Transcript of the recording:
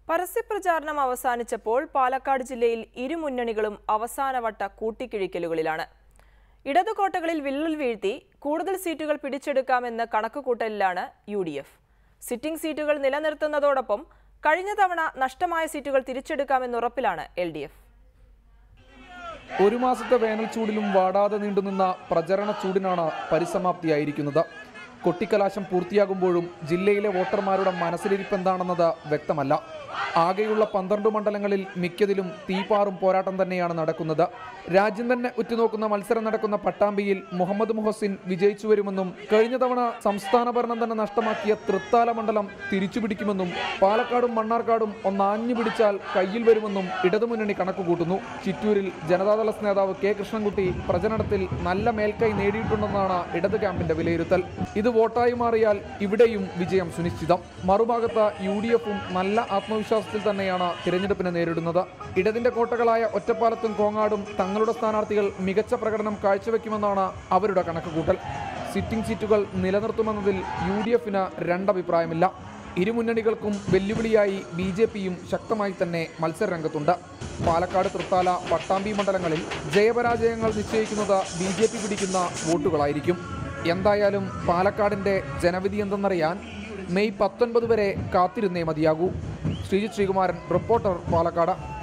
പരസ്യപ്രചാരണം അവസാനിച്ചപ്പോൾ പാലക്കാട് ജില്ലയിൽ ഇരു മുന്നണികളും അവസാനവട്ട കൂട്ടിക്കിഴിക്കലുകളിലാണ് ഇടതുകോട്ടകളിൽ വിള്ളൽ വീഴ്ത്തി കൂടുതൽ സീറ്റുകൾ പിടിച്ചെടുക്കാമെന്ന കണക്കുകൂട്ടലിലാണ് യു ഡി എഫ് സിറ്റിംഗ് സീറ്റുകൾ നിലനിർത്തുന്നതോടൊപ്പം കഴിഞ്ഞ തവണ നഷ്ടമായ സീറ്റുകൾ തിരിച്ചെടുക്കാമെന്നുറപ്പിലാണ് എൽ ഡി എഫ് ഒരു മാസത്തെ വേനൽ ചൂടിലും വാടാതെ നീണ്ടുനിന്ന പ്രചരണ ചൂടിനാണ് പരിസമാപ്തിയായിരിക്കുന്നത് കൊട്ടിക്കലാശം പൂർത്തിയാകുമ്പോഴും ജില്ലയിലെ വോട്ടർമാരുടെ മനസ്സിലിരിപ്പ് എന്താണെന്നത് വ്യക്തമല്ല ആകെയുള്ള പന്ത്രണ്ട് മണ്ഡലങ്ങളിൽ മിക്കതിലും തീപാറും പോരാട്ടം തന്നെയാണ് നടക്കുന്നത് രാജ്യം തന്നെ ഉറ്റുനോക്കുന്ന മത്സരം നടക്കുന്ന പട്ടാമ്പിയിൽ മുഹമ്മദ് മുഹസിൻ വിജയിച്ചു വരുമെന്നും കഴിഞ്ഞ തവണ സംസ്ഥാന ഭരണം തന്നെ നഷ്ടമാക്കിയ തൃത്താല മണ്ഡലം തിരിച്ചുപിടിക്കുമെന്നും പാലക്കാടും മണ്ണാർക്കാടും ഒന്നാഞ്ഞു പിടിച്ചാൽ കയ്യിൽ വരുമെന്നും ഇടതുമുന്നണി കണക്കുകൂട്ടുന്നു ചിറ്റൂരിൽ ജനതാദള നേതാവ് കെ കൃഷ്ണൻകുട്ടി പ്രചരണത്തിൽ നല്ല മേൽക്കൈ നേടിയിട്ടുണ്ടെന്നാണ് ഇടത് ക്യാമ്പിന്റെ വിലയിരുത്തൽ ഇത് വോട്ടായി മാറിയാൽ ഇവിടെയും വിജയം സുനിശ്ചിതം മറുഭാഗത്ത് യു ഡി എഫും നല്ല ആത്മവിശ്വാസത്തിൽ തന്നെയാണ് തിരഞ്ഞെടുപ്പിനെ നേരിടുന്നത് ഇടതിന്റെ കോട്ടകളായ ഒറ്റപ്പാലത്തും കോങ്ങാടും തങ്ങളുടെ സ്ഥാനാർത്ഥികൾ മികച്ച പ്രകടനം കാഴ്ചവെക്കുമെന്നാണ് അവരുടെ കണക്കുകൂട്ടൽ സിറ്റിംഗ് സീറ്റുകൾ നിലനിർത്തുമെന്നതിൽ യു ഡി എഫിന് രണ്ടഭിപ്രായമില്ല ഇരുമുന്നണികൾക്കും വെല്ലുവിളിയായി ബി ജെ പിയും ശക്തമായി തന്നെ മത്സരരംഗത്തുണ്ട് പാലക്കാട് തൃത്താല പട്ടാമ്പി മണ്ഡലങ്ങളിൽ ജയപരാജയങ്ങൾ നിശ്ചയിക്കുന്നത് ബി ജെ പി പിടിക്കുന്ന വോട്ടുകളായിരിക്കും എന്തായാലും പാലക്കാടിന്റെ ജനവിധി എന്തെന്നറിയാൻ മെയ് പത്തൊൻപത് വരെ കാത്തിരുന്നേ മതിയാകൂ ശ്രീജിത് ശ്രീകുമാരൻ റിപ്പോർട്ടർ പാലക്കാട്